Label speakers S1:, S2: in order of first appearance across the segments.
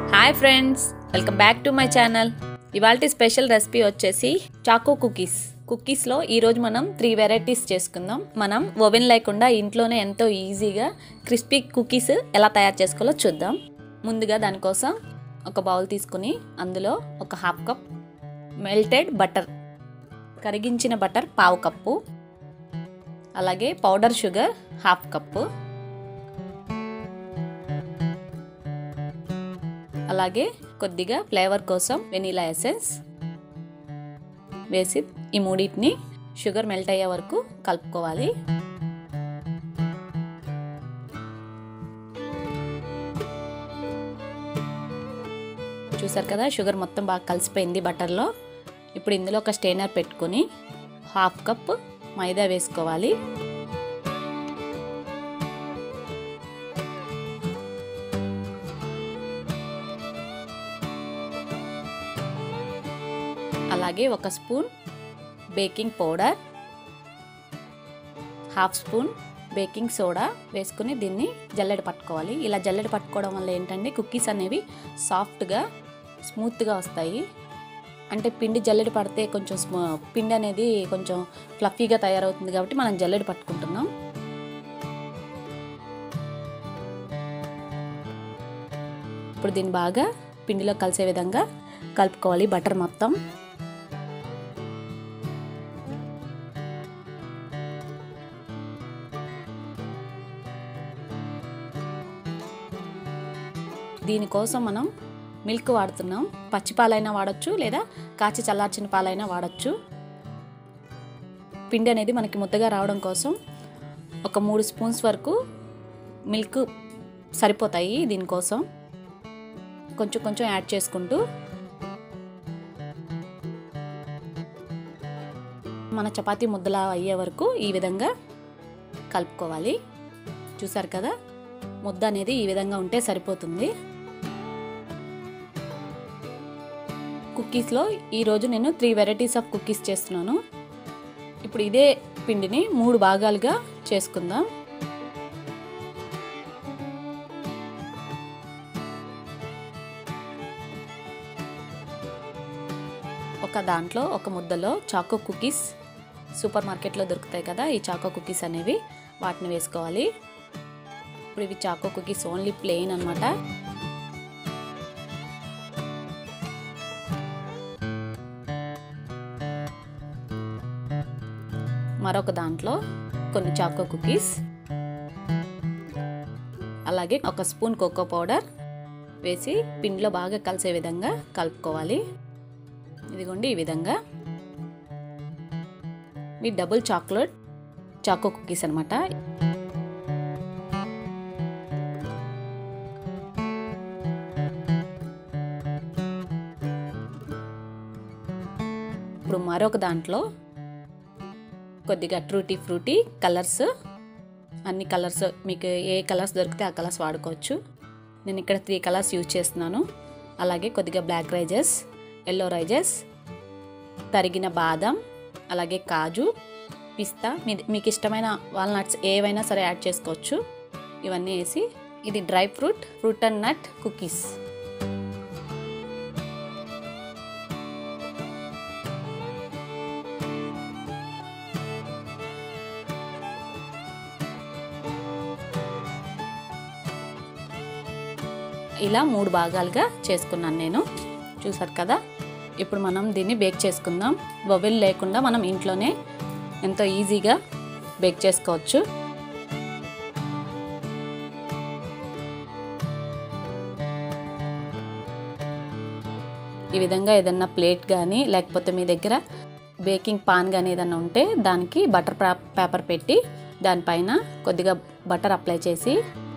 S1: hi friends welcome back to my channel ఇవాళ special recipe వచ్చేసి choco cookies కుకీస్లో ఈరోజు మనం త్రీ వెరైటీస్ చేసుకుందాం మనం ఓవెన్ లేకుండా ఇంట్లోనే ఎంతో ఈజీగా క్రిస్పీ కుకీస్ ఎలా తయారు చేసుకోవాలో చూద్దాం ముందుగా దానికోసం ఒక బౌల్ తీసుకుని అందులో ఒక హాఫ్ కప్ మెల్టెడ్ బటర్ కరిగించిన బటర్ పావు కప్పు అలాగే పౌడర్ షుగర్ హాఫ్ కప్పు అలాగే కొద్దిగా ఫ్లేవర్ కోసం వెనీలా ఎసెన్స్ వేసి ఈ మూడింటిని షుగర్ మెల్ట్ అయ్యే వరకు కలుపుకోవాలి చూసారు కదా షుగర్ మొత్తం బాగా కలిసిపోయింది బటర్లో ఇప్పుడు ఇందులో ఒక స్టెయినర్ పెట్టుకొని హాఫ్ కప్ మైదా వేసుకోవాలి అలాగే ఒక spoon baking powder half spoon baking soda వేసుకుని దీన్ని జల్లెడ పట్టుకోవాలి ఇలా జల్లెడ పట్టుకోవడం వల్ల ఏంటంటే కుక్కీస్ అనేవి సాఫ్ట్గా స్మూత్గా వస్తాయి అంటే పిండి జల్లెడ పడితే కొంచెం స్మూ పిండి అనేది కొంచెం ఫ్లఫీగా తయారవుతుంది కాబట్టి మనం జల్లెడ పట్టుకుంటున్నాం ఇప్పుడు దీన్ని బాగా పిండిలో కలిసే విధంగా కలుపుకోవాలి బటర్ మొత్తం దీనికోసం మనం మిల్క్ వాడుతున్నాం పచ్చి పాలైనా వాడచ్చు లేదా కాచి చల్లార్చిన పాలైనా వాడచ్చు పిండి అనేది మనకి ముద్దగా రావడం కోసం ఒక మూడు స్పూన్స్ వరకు మిల్క్ సరిపోతాయి దీనికోసం కొంచెం కొంచెం యాడ్ చేసుకుంటూ మన చపాతీ ముద్దలా అయ్యే వరకు ఈ విధంగా కలుపుకోవాలి చూసారు కదా ముద్ద అనేది ఈ విధంగా ఉంటే సరిపోతుంది కుక్కీస్లో ఈరోజు నేను త్రీ వెరైటీస్ ఆఫ్ కుక్కీస్ చేస్తున్నాను ఇప్పుడు ఇదే పిండిని మూడు భాగాలుగా చేసుకుందాం ఒక దాంట్లో ఒక ముద్దలో చాకో కుకీస్ సూపర్ మార్కెట్లో దొరుకుతాయి కదా ఈ చాకో కుకీస్ అనేవి వాటిని వేసుకోవాలి ఇప్పుడు ఇవి చాకో కుకీస్ ఓన్లీ ప్లెయిన్ అనమాట మరొక దాంట్లో కొన్ని చాకో కుకీస్ అలాగే ఒక స్పూన్ కోకో పౌడర్ వేసి పిండిలో బాగా కలిసే విధంగా కలుపుకోవాలి ఇదిగోండి ఈ విధంగా మీ డబుల్ చాక్లెట్ చాకో కుకీస్ అనమాట ఇప్పుడు మరొక దాంట్లో కొద్దిగా ట్రూటీ ఫ్రూటీ కలర్స్ అన్ని కలర్స్ మీకు ఏ కలర్స్ దొరికితే ఆ కలర్స్ వాడుకోవచ్చు నేను ఇక్కడ త్రీ కలర్స్ యూజ్ చేస్తున్నాను అలాగే కొద్దిగా బ్లాక్ రైజెస్ ఎల్లో రైజెస్ తరిగిన బాదం అలాగే కాజు పిస్తా మీ మీకు ఇష్టమైన వాల్నట్స్ ఏవైనా సరే యాడ్ చేసుకోవచ్చు ఇవన్నీ వేసి ఇది dry fruit fruit and nut cookies ఇలా మూడు భాగాలుగా చేసుకున్నాను నేను చూసారు కదా ఇప్పుడు మనం దీన్ని బేక్ చేసుకుందాం బొబెల్ లేకుండా మనం ఇంట్లోనే ఎంతో ఈజీగా బేక్ చేసుకోవచ్చు ఈ విధంగా ఏదన్నా ప్లేట్ కానీ లేకపోతే మీ దగ్గర బేకింగ్ పాన్ కానీ ఏదన్నా ఉంటే దానికి బటర్ పేపర్ పెట్టి దానిపైన కొద్దిగా బటర్ అప్లై చేసి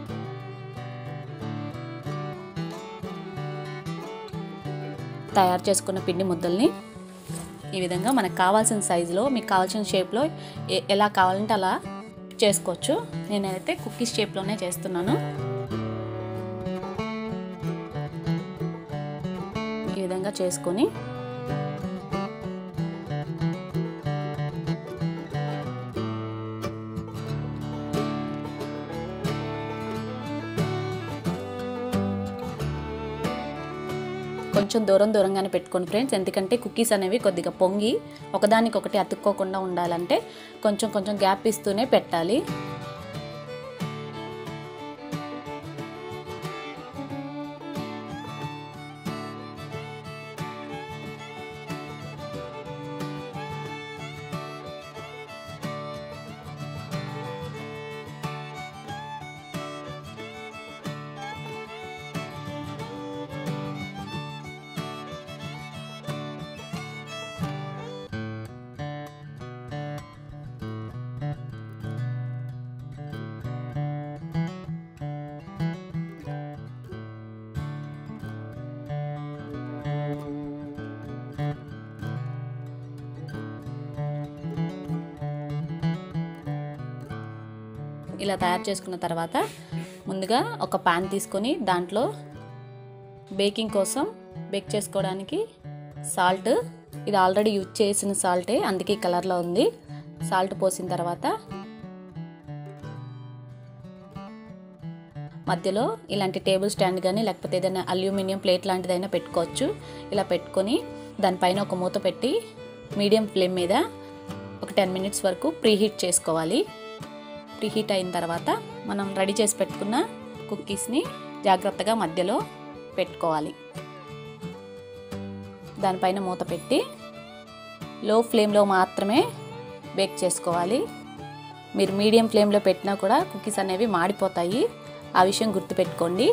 S1: తయారు చేసుకున్న పిండి ముద్దల్ని ఈ విధంగా మనకు కావాల్సిన సైజులో మీకు కావాల్సిన షేప్లో ఎలా కావాలంటే అలా చేసుకోవచ్చు నేనైతే కుక్కీస్ షేప్లోనే చేస్తున్నాను ఈ విధంగా చేసుకొని కొంచెం దూరం దూరంగానే పెట్టుకోండి ఫ్రెండ్స్ ఎందుకంటే కుకీస్ అనేవి కొద్దిగా పొంగి ఒకదానికొకటి అతుక్కోకుండా ఉండాలంటే కొంచెం కొంచెం గ్యాప్ ఇస్తూనే పెట్టాలి ఇలా తయారు చేసుకున్న తర్వాత ముందుగా ఒక పాన్ తీసుకొని దాంట్లో బేకింగ్ కోసం బేక్ చేసుకోవడానికి సాల్ట్ ఇది ఆల్రెడీ యూజ్ చేసిన సాల్టే అందుకే కలర్లో ఉంది సాల్ట్ పోసిన తర్వాత మధ్యలో ఇలాంటి టేబుల్ స్టాండ్ కానీ లేకపోతే ఏదైనా అల్యూమినియం ప్లేట్ లాంటిదైనా పెట్టుకోవచ్చు ఇలా పెట్టుకొని దానిపైన ఒక మూత పెట్టి మీడియం ఫ్లేమ్ మీద ఒక టెన్ మినిట్స్ వరకు ప్రీహీట్ చేసుకోవాలి ప్రీహీట్ అయిన తర్వాత మనం రెడీ చేసి పెట్టుకున్న కుక్కీస్ని జాగ్రత్తగా మధ్యలో పెట్టుకోవాలి దానిపైన మూత పెట్టి లో ఫ్లేమ్లో మాత్రమే బేక్ చేసుకోవాలి మీరు మీడియం ఫ్లేమ్లో పెట్టినా కూడా కుకీస్ అనేవి మాడిపోతాయి ఆ విషయం గుర్తుపెట్టుకోండి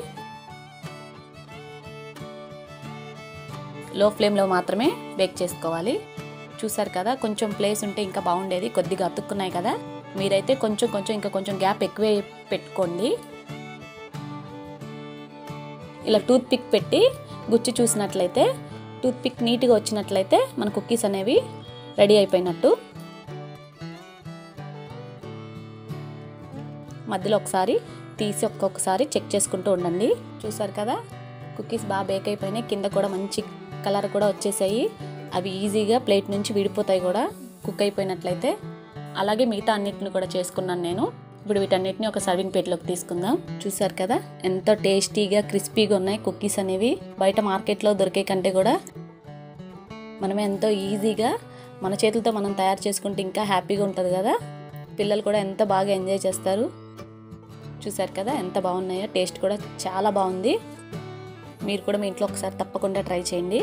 S1: లో ఫ్లేమ్లో మాత్రమే బేక్ చేసుకోవాలి చూసారు కదా కొంచెం ప్లేస్ ఉంటే ఇంకా బాగుండేది కొద్దిగా అతుక్కున్నాయి కదా మీరైతే కొంచెం కొంచెం ఇంకా కొంచెం గ్యాప్ ఎక్కువే పెట్టుకోండి ఇలా టూత్ పిక్ పెట్టి గుచ్చి చూసినట్లయితే టూత్ పిక్ నీట్గా వచ్చినట్లయితే మన కుక్కీస్ అనేవి రెడీ అయిపోయినట్టు మధ్యలో ఒకసారి తీసి ఒక్కొక్కసారి చెక్ చేసుకుంటూ ఉండండి చూసారు కదా కుక్కీస్ బాగా బేక్ అయిపోయినాయి కింద కూడా మంచి కలర్ కూడా వచ్చేసాయి అవి ఈజీగా ప్లేట్ నుంచి విడిపోతాయి కూడా కుక్ అయిపోయినట్లయితే అలాగే మిగతా అన్నిటిని కూడా చేసుకున్నాను నేను ఇప్పుడు వీటన్నిటిని ఒక సర్వింగ్ ప్లేట్లోకి తీసుకుందాం చూసారు కదా ఎంతో టేస్టీగా క్రిస్పీగా ఉన్నాయి కుక్కీస్ అనేవి బయట మార్కెట్లో దొరికే కంటే కూడా మనమే ఎంతో ఈజీగా మన చేతులతో మనం తయారు చేసుకుంటే ఇంకా హ్యాపీగా ఉంటుంది కదా పిల్లలు కూడా ఎంత బాగా ఎంజాయ్ చేస్తారు చూసారు కదా ఎంత బాగున్నాయో టేస్ట్ కూడా చాలా బాగుంది మీరు కూడా మీ ఇంట్లో ఒకసారి తప్పకుండా ట్రై చేయండి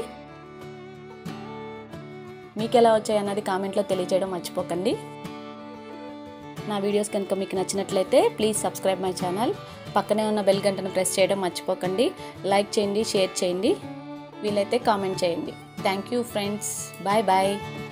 S1: మీకు ఎలా వచ్చాయి అన్నది కామెంట్లో తెలియజేయడం మర్చిపోకండి నా వీడియోస్ కనుక మీకు నచ్చినట్లయితే ప్లీజ్ సబ్స్క్రైబ్ మై ఛానల్ పక్కనే ఉన్న బెల్ గంటను ప్రెస్ చేయడం మర్చిపోకండి లైక్ చేయండి షేర్ చేయండి వీలైతే కామెంట్ చేయండి thank you friends bye bye